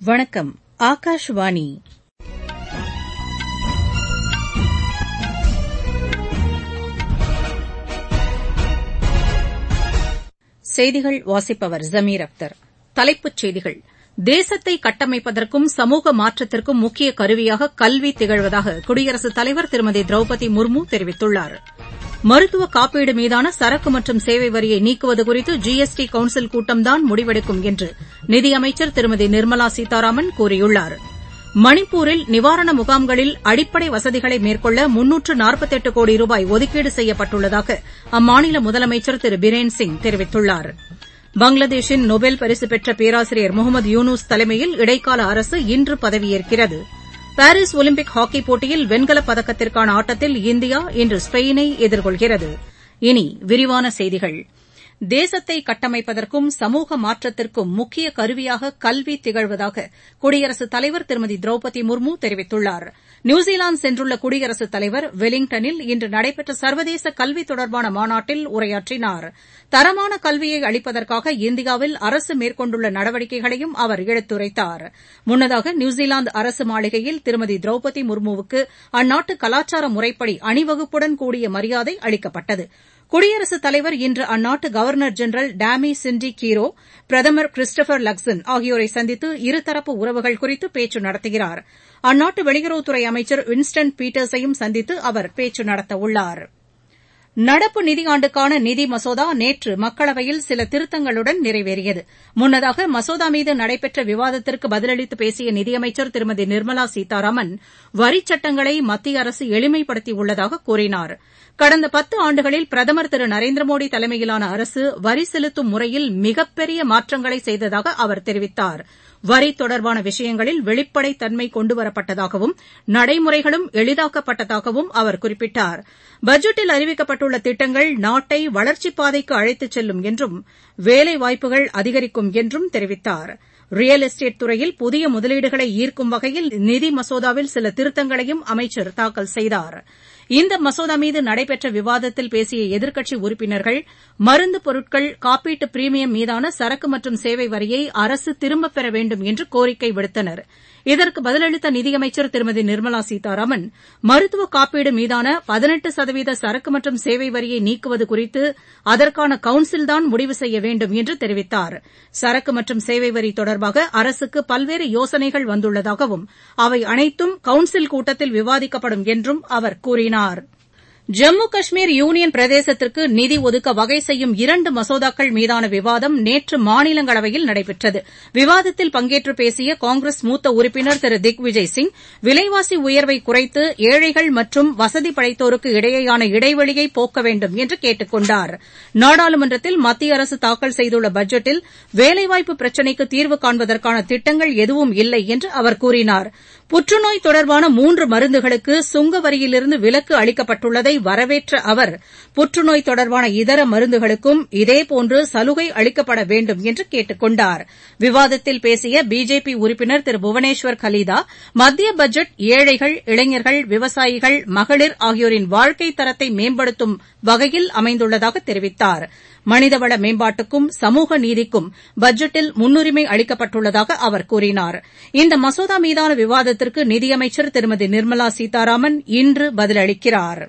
வணக்கம் ஆகாஷவாணி செய்திகள் வாசிப்பவர் ஜமீர் அக்தர் தலைப்புச் செய்திகள் தேசத்தை கட்டமைப்பதற்கும் சமூக மாற்றத்திற்கும் முக்கிய கருவியாக கல்வி திகழ்வதாக குடியரசுத் தலைவர் திருமதி திரௌபதி முர்மு தெரிவித்துள்ளார் மருத்துவ காப்பீடு மீதான சரக்கு மற்றும் சேவை வரியை நீக்குவது குறித்து ஜிஎஸ்டி கவுன்சில் கூட்டம்தான் முடிவெடுக்கும் என்று நிதியமைச்சர் திருமதி நிர்மலா சீதாராமன் கூறியுள்ளார் மணிப்பூரில் நிவாரண முகாம்களில் அடிப்படை வசதிகளை மேற்கொள்ள முன்னூற்று நாற்பத்தெட்டு கோடி ரூபாய் ஒதுக்கீடு செய்யப்பட்டுள்ளதாக அம்மாநில முதலமைச்சர் திரு பிரேன் சிங் தெரிவித்துள்ளார் பங்களாதேஷின் நொபேல் பரிசு பெற்ற பேராசிரியர் முகமது யூனூஸ் தலைமையில் இடைக்கால அரசு இன்று பதவியேற்கிறது பாரீஸ் ஒலிம்பிக் ஹாக்கிப் போட்டியில் வெண்கலப் பதக்கத்திற்கான ஆட்டத்தில் இந்தியா இன்று ஸ்பெயினை எதிர்கொள்கிறது இனி விரிவான செய்திகள் தேசத்தை கட்டமைப்பதற்கும் சமூக மாற்றத்திற்கும் முக்கிய கருவியாக கல்வி திகழ்வதாக குடியரசுத் தலைவர் திருமதி திரௌபதி முர்மு தெரிவித்துள்ளார் நியூசிலாந்து சென்றுள்ள குடியரசுத் தலைவர் வெலிங்டனில் இன்று நடைபெற்ற சர்வதேச கல்வி தொடர்பான மாநாட்டில் உரையாற்றினார் தரமான கல்வியை அளிப்பதற்காக இந்தியாவில் அரசு மேற்கொண்டுள்ள நடவடிக்கைகளையும் அவர் எடுத்துரைத்தார் முன்னதாக நியூசிலாந்து அரசு மாளிகையில் திருமதி திரௌபதி முர்முவுக்கு அந்நாட்டு கலாச்சார முறைப்படி அணிவகுப்புடன் கூடிய மரியாதை அளிக்கப்பட்டது குடியரசுத் தலைவர் இன்று அந்நாட்டு governor general Dame Cindy Kiro பிரதமர் கிறிஸ்டோபர் லக்சன் ஆகியோரை சந்தித்து இருதரப்பு உறவுகள் குறித்து பேச்சு நடத்துகிறார் அந்நாட்டு வெளியுறவுத்துறை அமைச்சர் வின்ஸ்டன் பீட்டர்ஸையும் சந்தித்து அவர் பேச்சு நடத்தவுள்ளார் நடப்பு நிதியாண்டுக்கான நிதி மசோதா நேற்று மக்களவையில் சில திருத்தங்களுடன் நிறைவேறியது முன்னதாக மசோதா மீது நடைபெற்ற விவாதத்திற்கு பதிலளித்து பேசிய நிதியமைச்சர் திருமதி நிர்மலா சீதாராமன் வரிச் சட்டங்களை மத்திய அரசு எளிமைப்படுத்தியுள்ளதாக கூறினார் கடந்த பத்து ஆண்டுகளில் பிரதமர் திரு நரேந்திர மோடி தலைமையிலான அரசு வரி செலுத்தும் முறையில் மிகப்பெரிய மாற்றங்களை செய்ததாக அவர் தெரிவித்தார் வரி தொடர்பான விஷயங்களில் வெளிப்படைத் தன்மை கொண்டுவரப்பட்டதாகவும் நடைமுறைகளும் எளிதாக்கப்பட்டதாகவும் அவர் குறிப்பிட்டார் பட்ஜெட்டில் அறிவிக்கப்பட்டுள்ள திட்டங்கள் நாட்டை வளர்ச்சிப் பாதைக்கு அழைத்துச் செல்லும் என்றும் வேலைவாய்ப்புகள் அதிகரிக்கும் என்றும் தெரிவித்தார் ரியல் எஸ்டேட் துறையில் புதிய முதலீடுகளை ஈர்க்கும் வகையில் நிதி மசோதாவில் சில திருத்தங்களையும் அமைச்சர் தாக்கல் செய்தார் இந்த மசோதா மீது நடைபெற்ற விவாதத்தில் பேசிய எதிர்க்கட்சி உறுப்பினர்கள் மருந்து பொருட்கள் காப்பீட்டு பிரீமியம் மீதான சரக்கு மற்றும் சேவை வரியை அரசு திரும்பப் பெற வேண்டும் என்று கோரிக்கை விடுத்தனர் இதற்கு பதிலளித்த நிதியமைச்சர் திருமதி நிர்மலா சீதாராமன் மருத்துவ காப்பீடு மீதான பதினெட்டு சதவீத சரக்கு மற்றும் சேவை வரியை நீக்குவது குறித்து அதற்கான கவுன்சில்தான் முடிவு செய்ய வேண்டும் என்று தெரிவித்தார் சரக்கு மற்றும் சேவை வரி தொடர்பாக அரசுக்கு பல்வேறு யோசனைகள் வந்துள்ளதாகவும் அவை அனைத்தும் கவுன்சில் கூட்டத்தில் விவாதிக்கப்படும் என்றும் அவர் கூறினார் ஜம்மு காஷ்மீர் யூனியன் பிரதேசத்திற்கு நிதி ஒதுக்க வகை செய்யும் இரண்டு மசோதாக்கள் மீதான விவாதம் நேற்று மாநிலங்களவையில் நடைபெற்றது விவாதத்தில் பங்கேற்று பேசிய காங்கிரஸ் மூத்த உறுப்பினர் திரு திக்விஜய் சிங் விலைவாசி உயர்வை குறைத்து ஏழைகள் மற்றும் வசதி படைத்தோருக்கு இடையேயான இடைவெளியை போக்க வேண்டும் என்று கேட்டுக் கொண்டார் நாடாளுமன்றத்தில் மத்திய அரசு தாக்கல் செய்துள்ள பட்ஜெட்டில் வேலைவாய்ப்பு பிரச்சினைக்கு தீர்வு காண்பதற்கான திட்டங்கள் எதுவும் இல்லை என்று அவர் கூறினார் புற்றுநோய் தொடர்பான மூன்று மருந்துகளுக்கு சுங்க வரியிலிருந்து விலக்கு அளிக்கப்பட்டுள்ளதை வரவேற்ற அவர் புற்றுநோய் தொடர்பான இதர மருந்துகளுக்கும் இதேபோன்று சலுகை அளிக்கப்பட வேண்டும் என்று கேட்டுக் கொண்டார் விவாதத்தில் பேசிய பிஜேபி உறுப்பினர் திரு புவனேஸ்வர் கலீதா மத்திய பட்ஜெட் ஏழைகள் இளைஞர்கள் விவசாயிகள் மகளிர் ஆகியோரின் வாழ்க்கை தரத்தை மேம்படுத்தும் வகையில் அமைந்துள்ளதாக தெரிவித்தார் மனிதவள மேம்பாட்டுக்கும் சமூக நீதிக்கும் பட்ஜெட்டில் முன்னுரிமை அளிக்கப்பட்டுள்ளதாக அவர் கூறினார் இந்த மசோதா மீதான விவாதத்திற்கு நிதியமைச்சர் திருமதி நிர்மலா சீதாராமன் இன்று பதிலளிக்கிறார்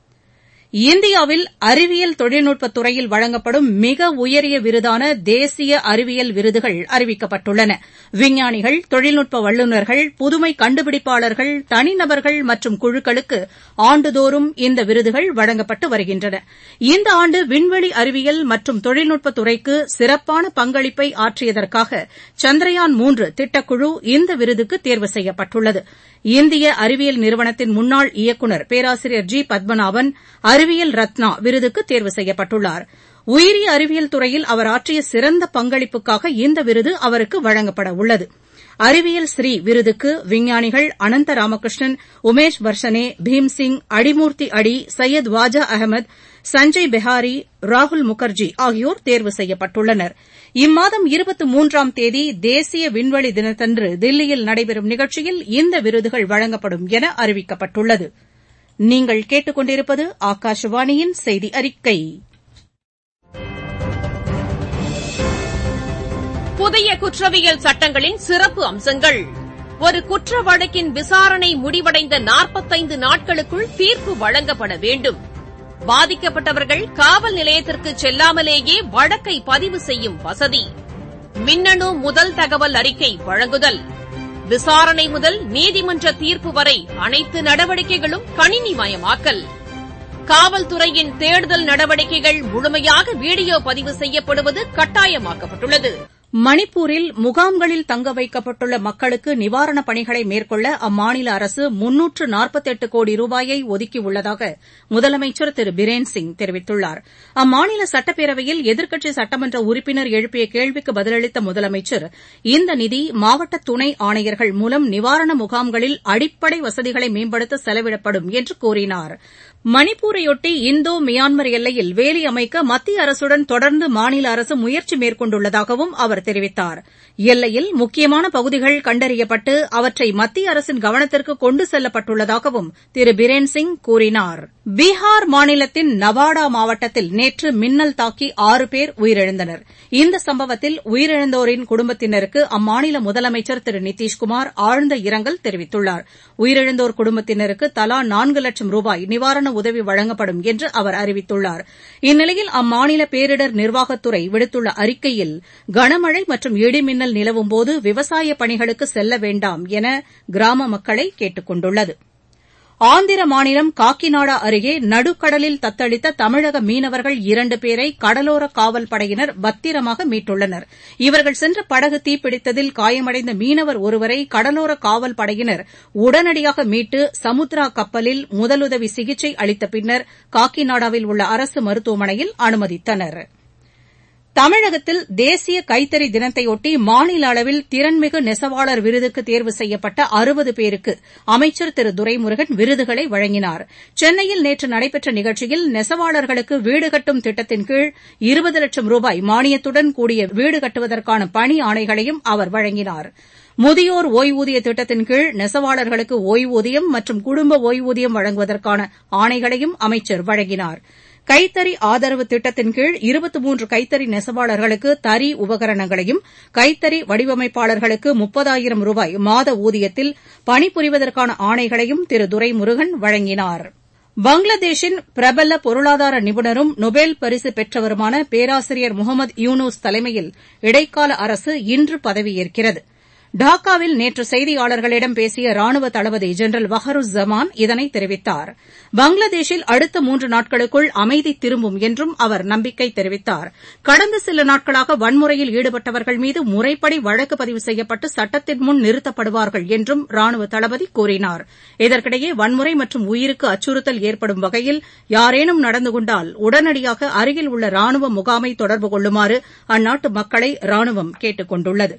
இந்தியாவில் அறிவியல் தொழில்நுட்பத் துறையில் வழங்கப்படும் மிக உயரிய விருதான தேசிய அறிவியல் விருதுகள் அறிவிக்கப்பட்டுள்ளன விஞ்ஞானிகள் தொழில்நுட்ப வல்லுநர்கள் புதுமை கண்டுபிடிப்பாளர்கள் தனிநபர்கள் மற்றும் குழுக்களுக்கு ஆண்டுதோறும் இந்த விருதுகள் வழங்கப்பட்டு வருகின்றன இந்த ஆண்டு விண்வெளி அறிவியல் மற்றும் தொழில்நுட்பத் துறைக்கு சிறப்பான பங்களிப்பை ஆற்றியதற்காக சந்திரயான் மூன்று திட்டக்குழு இந்த விருதுக்கு தேர்வு செய்யப்பட்டுள்ளது இந்திய அறிவியல் நிறுவனத்தின் முன்னாள் இயக்குநர் பேராசிரியர் ஜி பத்மநாபன் அறிவியல் ரத்னா விருதுக்கு தேர்வு செய்யப்பட்டுள்ளார் உயிரி அறிவியல் துறையில் அவர் ஆற்றிய சிறந்த பங்களிப்புக்காக இந்த விருது அவருக்கு வழங்கப்பட உள்ளது அறிவியல் ஸ்ரீ விருதுக்கு விஞ்ஞானிகள் அனந்த ராமகிருஷ்ணன் உமேஷ் வர்ஷனே பீம்சிங் அடிமூர்த்தி அடி சையத் வாஜா அகமது சஞ்சய் பெஹாரி ராகுல் முகர்ஜி ஆகியோர் தேர்வு செய்யப்பட்டுள்ளனர் இம்மாதம் இருபத்து மூன்றாம் தேதி தேசிய விண்வெளி தினத்தன்று தில்லியில் நடைபெறும் நிகழ்ச்சியில் இந்த விருதுகள் வழங்கப்படும் என அறிவிக்கப்பட்டுள்ளது நீங்கள் கேட்டுக்கொண்டிருப்பது ஆகாஷவாணியின் செய்தி அறிக்கை புதிய குற்றவியல் சட்டங்களின் சிறப்பு அம்சங்கள் ஒரு குற்ற வழக்கின் விசாரணை முடிவடைந்த நாற்பத்தைந்து நாட்களுக்குள் தீர்ப்பு வழங்கப்பட வேண்டும் பாதிக்கப்பட்டவர்கள் காவல் நிலையத்திற்கு செல்லாமலேயே வழக்கை பதிவு செய்யும் வசதி மின்னணு முதல் தகவல் அறிக்கை வழங்குதல் விசாரணை முதல் நீதிமன்ற தீர்ப்பு வரை அனைத்து நடவடிக்கைகளும் கணினிமயமாக்கல் காவல்துறையின் தேடுதல் நடவடிக்கைகள் முழுமையாக வீடியோ பதிவு செய்யப்படுவது கட்டாயமாக்கப்பட்டுள்ளது மணிப்பூரில் முகாம்களில் தங்க வைக்கப்பட்டுள்ள மக்களுக்கு நிவாரணப் பணிகளை மேற்கொள்ள அம்மாநில அரசு முன்னூற்று நாற்பத்தெட்டு கோடி ரூபாயை ஒதுக்கியுள்ளதாக முதலமைச்சர் திரு பிரேன் சிங் தெரிவித்துள்ளார் அம்மாநில சட்டப்பேரவையில் எதிர்க்கட்சி சட்டமன்ற உறுப்பினர் எழுப்பிய கேள்விக்கு பதிலளித்த முதலமைச்சர் இந்த நிதி மாவட்ட துணை ஆணையர்கள் மூலம் நிவாரண முகாம்களில் அடிப்படை வசதிகளை மேம்படுத்த செலவிடப்படும் என்று கூறினார் மணிப்பூரையொட்டி இந்தோ மியான்மர் எல்லையில் வேலி அமைக்க மத்திய அரசுடன் தொடர்ந்து மாநில அரசு முயற்சி மேற்கொண்டுள்ளதாகவும் அவர் தெரிவித்தார் எல்லையில் முக்கியமான பகுதிகள் கண்டறியப்பட்டு அவற்றை மத்திய அரசின் கவனத்திற்கு கொண்டு செல்லப்பட்டுள்ளதாகவும் திரு பிரேன் சிங் கூறினார் பீகார் மாநிலத்தின் நவாடா மாவட்டத்தில் நேற்று மின்னல் தாக்கி ஆறு பேர் உயிரிழந்தனர் இந்த சம்பவத்தில் உயிரிழந்தோரின் குடும்பத்தினருக்கு அம்மாநில முதலமைச்சர் திரு நிதிஷ்குமார் ஆழ்ந்த இரங்கல் தெரிவித்துள்ளார் உயிரிழந்தோர் குடும்பத்தினருக்கு தலா நான்கு லட்சம் ரூபாய் நிவாரண உதவி வழங்கப்படும் என்று அவர் அறிவித்துள்ளார் இந்நிலையில் அம்மாநில பேரிடர் நிர்வாகத்துறை விடுத்துள்ள அறிக்கையில் கனமழை மற்றும் இடிமின்னல் நிலவும்போது விவசாய பணிகளுக்கு செல்ல வேண்டாம் என கிராம மக்களை கேட்டுக் கொண்டுள்ளது ஆந்திர மாநிலம் காக்கிநாடா அருகே நடுக்கடலில் தத்தளித்த தமிழக மீனவர்கள் இரண்டு பேரை கடலோர காவல் படையினர் பத்திரமாக மீட்டுள்ளனர் இவர்கள் சென்ற படகு தீப்பிடித்ததில் காயமடைந்த மீனவர் ஒருவரை கடலோர காவல் படையினர் உடனடியாக மீட்டு சமுத்ரா கப்பலில் முதலுதவி சிகிச்சை அளித்த பின்னர் காக்கிநாடாவில் உள்ள அரசு மருத்துவமனையில் அனுமதித்தனா் தமிழகத்தில் தேசிய கைத்தறி தினத்தையொட்டி மாநில அளவில் திறன்மிகு நெசவாளர் விருதுக்கு தேர்வு செய்யப்பட்ட அறுபது பேருக்கு அமைச்சர் திரு துரைமுருகன் விருதுகளை வழங்கினார் சென்னையில் நேற்று நடைபெற்ற நிகழ்ச்சியில் நெசவாளர்களுக்கு வீடு கட்டும் திட்டத்தின் கீழ் இருபது லட்சம் ரூபாய் மானியத்துடன் கூடிய வீடு கட்டுவதற்கான பணி ஆணைகளையும் அவர் வழங்கினார் முதியோர் ஒய்வூதிய திட்டத்தின் கீழ் நெசவாளர்களுக்கு ஒய்வூதியம் மற்றும் குடும்ப ஒய்வூதியம் வழங்குவதற்கான ஆணைகளையும் அமைச்சர் வழங்கினார் கைத்தறி ஆதரவு திட்டத்தின் கீழ் இருபத்து மூன்று கைத்தறி நெசவாளர்களுக்கு தறி உபகரணங்களையும் கைத்தறி வடிவமைப்பாளர்களுக்கு முப்பதாயிரம் ரூபாய் மாத ஊதியத்தில் பணிபுரிவதற்கான ஆணைகளையும் திரு துரைமுருகன் வழங்கினார் பங்களாதேஷின் பிரபல பொருளாதார நிபுணரும் நொபேல் பரிசு பெற்றவருமான பேராசிரியர் முகமது யூனூஸ் தலைமையில் இடைக்கால அரசு இன்று பதவியேற்கிறது டாக்காவில் நேற்று செய்தியாளர்களிடம் பேசிய ராணுவ தளபதி ஜெனரல் வஹருஸ்ஸமான் இதனை தெரிவித்தார் பங்களாதேஷில் அடுத்த மூன்று நாட்களுக்குள் அமைதி திரும்பும் என்றும் அவர் நம்பிக்கை தெரிவித்தார் கடந்த சில நாட்களாக வன்முறையில் ஈடுபட்டவர்கள் மீது முறைப்படி வழக்கு பதிவு செய்யப்பட்டு சட்டத்தின் முன் நிறுத்தப்படுவார்கள் என்றும் ராணுவ தளபதி கூறினார் இதற்கிடையே வன்முறை மற்றும் உயிருக்கு அச்சுறுத்தல் ஏற்படும் வகையில் யாரேனும் நடந்து கொண்டால் உடனடியாக அருகில் உள்ள ராணுவ முகாமை தொடர்பு கொள்ளுமாறு அந்நாட்டு மக்களை ராணுவம் கேட்டுக் கொண்டுள்ளது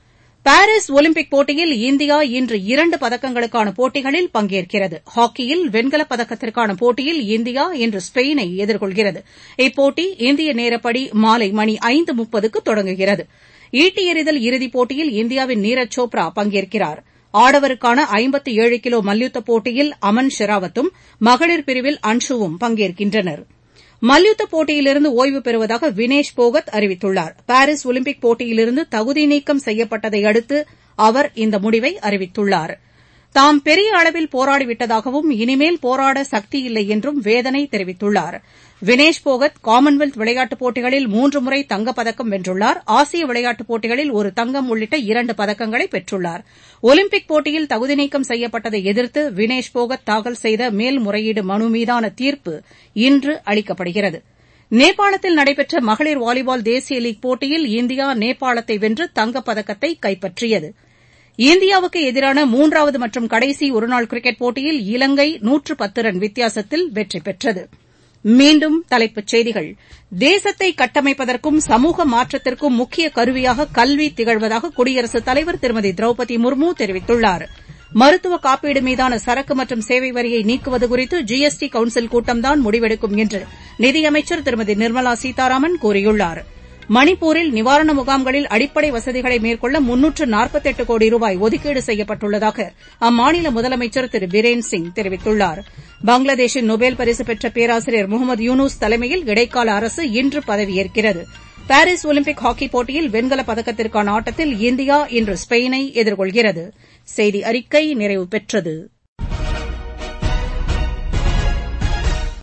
பாரீஸ் ஒலிம்பிக் போட்டியில் இந்தியா இன்று இரண்டு பதக்கங்களுக்கான போட்டிகளில் பங்கேற்கிறது ஹாக்கியில் வெண்கலப் பதக்கத்திற்கான போட்டியில் இந்தியா இன்று ஸ்பெயினை எதிர்கொள்கிறது இப்போட்டி இந்திய நேரப்படி மாலை மணி ஐந்து முப்பதுக்கு தொடங்குகிறது ஈட்டி எறிதல் இறுதிப் போட்டியில் இந்தியாவின் நீரஜ் சோப்ரா பங்கேற்கிறார் ஆடவருக்கான ஐம்பத்து ஏழு கிலோ மல்யுத்தப் போட்டியில் அமன் ஷெராவத்தும் மகளிர் பிரிவில் அன்ஷுவும் பங்கேற்கின்றனர் மல்யுத்த போட்டியிலிருந்து ஓய்வு பெறுவதாக வினேஷ் போகத் அறிவித்துள்ளார் பாரீஸ் ஒலிம்பிக் போட்டியிலிருந்து தகுதி நீக்கம் செய்யப்பட்டதை அடுத்து அவர் இந்த முடிவை அறிவித்துள்ளார் தாம் பெரிய அளவில் போராடிவிட்டதாகவும் இனிமேல் போராட சக்தியில்லை என்றும் வேதனை தெரிவித்துள்ளார் வினேஷ் போகத் காமன்வெல்த் விளையாட்டுப் போட்டிகளில் மூன்று முறை தங்கப்பதக்கம் வென்றுள்ளார் ஆசிய விளையாட்டுப் போட்டிகளில் ஒரு தங்கம் உள்ளிட்ட இரண்டு பதக்கங்களை பெற்றுள்ளார் ஒலிம்பிக் போட்டியில் தகுதி நீக்கம் செய்யப்பட்டதை எதிர்த்து வினேஷ் போகத் தாக்கல் செய்த மேல்முறையீடு மனு மீதான தீர்ப்பு இன்று அளிக்கப்படுகிறது நேபாளத்தில் நடைபெற்ற மகளிர் வாலிபால் தேசிய லீக் போட்டியில் இந்தியா நேபாளத்தை வென்று தங்கப்பதக்கத்தை கைப்பற்றியது இந்தியாவுக்கு எதிரான மூன்றாவது மற்றும் கடைசி ஒருநாள் கிரிக்கெட் போட்டியில் இலங்கை நூற்று பத்து ரன் வித்தியாசத்தில் வெற்றி பெற்றது மீண்டும் தலைப்புச் செய்திகள் தேசத்தை கட்டமைப்பதற்கும் சமூக மாற்றத்திற்கும் முக்கிய கருவியாக கல்வி திகழ்வதாக குடியரசுத் தலைவர் திருமதி திரௌபதி முர்மு தெரிவித்துள்ளார் மருத்துவ காப்பீடு மீதான சரக்கு மற்றும் சேவை வரியை நீக்குவது குறித்து ஜிஎஸ்டி கவுன்சில் கூட்டம்தான் முடிவெடுக்கும் என்று நிதியமைச்சர் திருமதி நிர்மலா சீதாராமன் கூறியுள்ளார் மணிப்பூரில் நிவாரண முகாம்களில் அடிப்படை வசதிகளை மேற்கொள்ள முன்னூற்று நாற்பத்தெட்டு கோடி ரூபாய் ஒதுக்கீடு செய்யப்பட்டுள்ளதாக அம்மாநில முதலமைச்சர் திரு பிரேன் சிங் தெரிவித்துள்ளார் பங்களாதேஷின் நொபேல் பரிசு பெற்ற பேராசிரியர் முகமது யூனூஸ் தலைமையில் இடைக்கால அரசு இன்று பதவியேற்கிறது பாரிஸ் ஒலிம்பிக் ஹாக்கிப் போட்டியில் வெண்கலப் பதக்கத்திற்கான ஆட்டத்தில் இந்தியா இன்று ஸ்பெயினை எதிர்கொள்கிறது செய்தி அறிக்கை நிறைவு பெற்றது